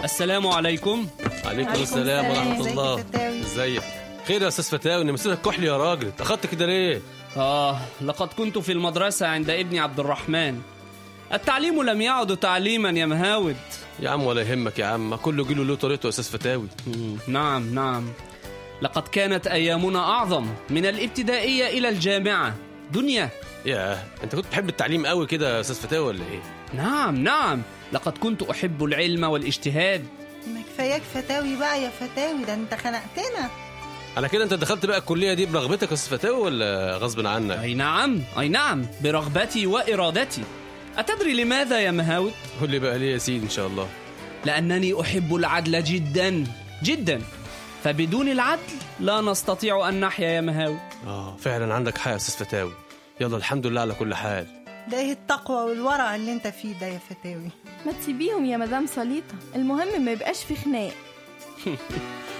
السلام عليكم عليكم عليكم السلام السلام. ورحمه ازيك الله يا فتاوي؟ ازيك خير يا استاذ فتاوي انا مسيرك كحلي يا راجل اتاخدت كده ليه آه لقد كنت في المدرسة عند ابني عبد الرحمن التعليم لم يعد تعليما يا مهاود يا عم ولا يهمك يا عم كله جيله له طريقته يا استاذ فتاوي مم، نعم نعم لقد كانت أيامنا أعظم من الابتدائية إلى الجامعة دنيا ياه انت كنت بتحب التعليم قوي كده يا استاذ فتاوي ولا ايه نعم نعم لقد كنت أحب العلم والاجتهاد ما كفاياك فتاوي بقى يا فتاوي ده انت خنقتنا على كده انت دخلت بقى الكليه دي برغبتك يا استاذ فتاوي ولا غصب عنك أي نعم أي نعم برغبتي وإرادتي أتدري لماذا يا مهاود؟ قول لي بقى ليه يا سيدي ان شاء الله لأنني أحب العدل جدا جدا فبدون العدل لا نستطيع أن نحيا يا مهاود اه فعلا عندك حق يا استاذ فتاوي يلا الحمد لله على كل حال ده ايه التقوى والورع اللي انت فيه ده يا فتاوي ما تسيبيهم يا مدام صليطة المهم ما يبقاش في خناق